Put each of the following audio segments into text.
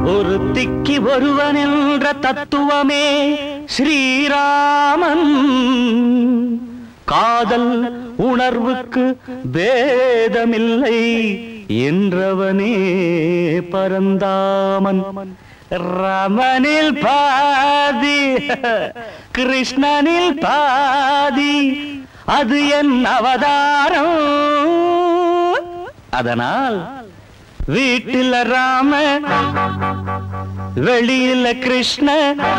ஒருத்திக்கு ஒருவன் என்ற தத்துவமே ஸ்ரீராமன் காதல் உணர்வுக்கு பேதமில்லை என்றவனே பரந்தாமன் ரமனில் பாதி கிருஷ்ணனில் பாதி அது என் அவதாரம் அதனால் வீட்டில் ராம வெளியில கிருஷ்ண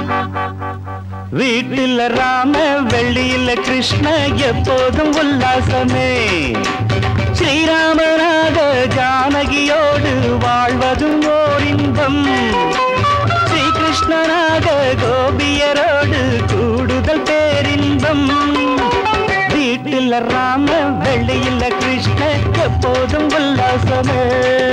வீட்டில் ராம வெளியில கிருஷ்ண எப்போதும் உல்லாசமே ஸ்ரீராமனாக ஜானகியோடு வாழ்வதும் ஓர் இன்பம் ஸ்ரீகிருஷ்ணனாக கோபியரோடு கூடுதல் பேரின்பம் வீட்டில் ராம வெள்ளியில் கிருஷ்ண எப்போதும் உல்லாசமே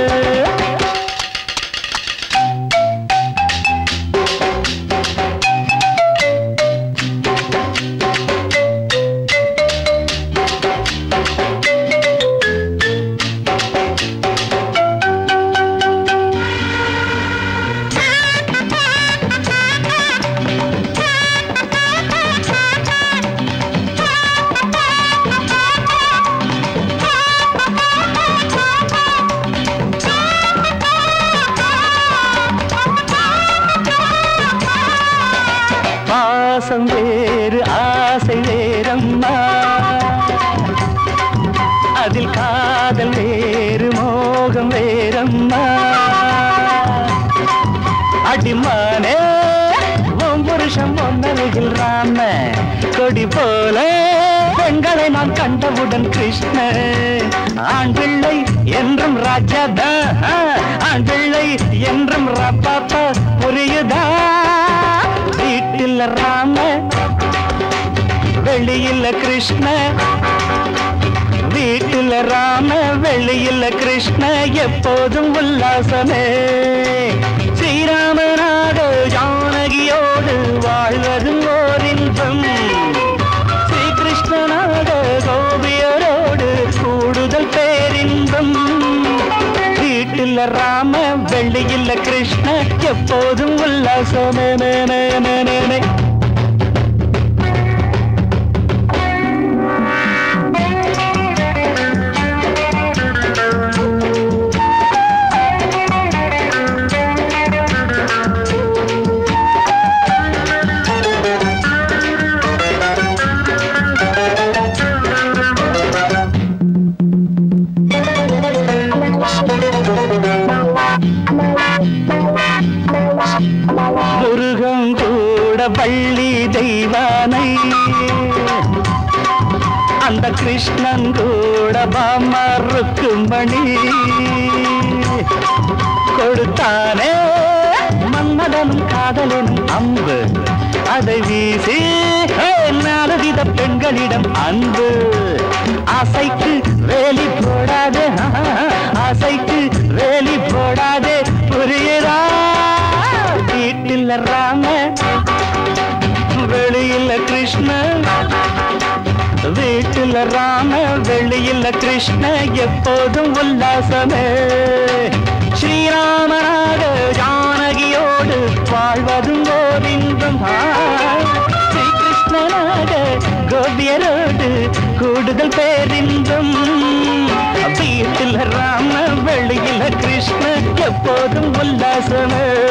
பாசம் வேறு ஆசை வேறம்மா அதில் காதல் வேறு மோகம் வேறம்மா அடிமானே உன் புருஷன் ஒன்னருகில் ராம கொடி போல பெண்களை நான் கண்டவுடன் கிருஷ்ண ஆண் பிள்ளை என்றும் ராஜாதா ஆண் பிள்ளை என்றும் ரப்பாப்பா புரியுதா வீட்டில் ராம வெளியில் கிருஷ்ண வீட்டில் ராம வெளியில் கிருஷ்ண எப்போதும் உல்லாசமே ஸ்ரீராமனாக ஜானகியோடு வாழ்வதும் ஓர் இன்பம் ஸ்ரீகிருஷ்ணனாக கோபியரோடு கூடுதல் பேரின்பம் வீட்டில் ராம வெள்ளியில் கிருஷ்ண எப்போதும் உல்லாசமே மே, மே, மே, மே, மே. முருகன் கூட வள்ளி தெய்வானை அந்த கிருஷ்ணன் கூட பாமருக்குமணி கொடுத்தானே மன்மதனும் காதலனும் அம்பு அதை வீசி ஹே, நாலவித பெண்களிடம் அன்பு ஆசைக்கு வேலி போடாதே ஆசைக்கு வேலி போடாதே புரியுதா வீட்டில் ராம வெளியில் கிருஷ்ண வீட்டில் ராம வெளியில் கிருஷ்ண எப்போதும் உல்லாசமே ஸ்ரீராமனாக ஜானகியோடு வாழ்வதும் கோவிந்தம் ஸ்ரீகிருஷ்ணனாக கோபியரோடு கூடுதல் பேரின்பம் வீட்டில் ராம வெளியில் கிருஷ்ண எப்போதும் உல்லாசமே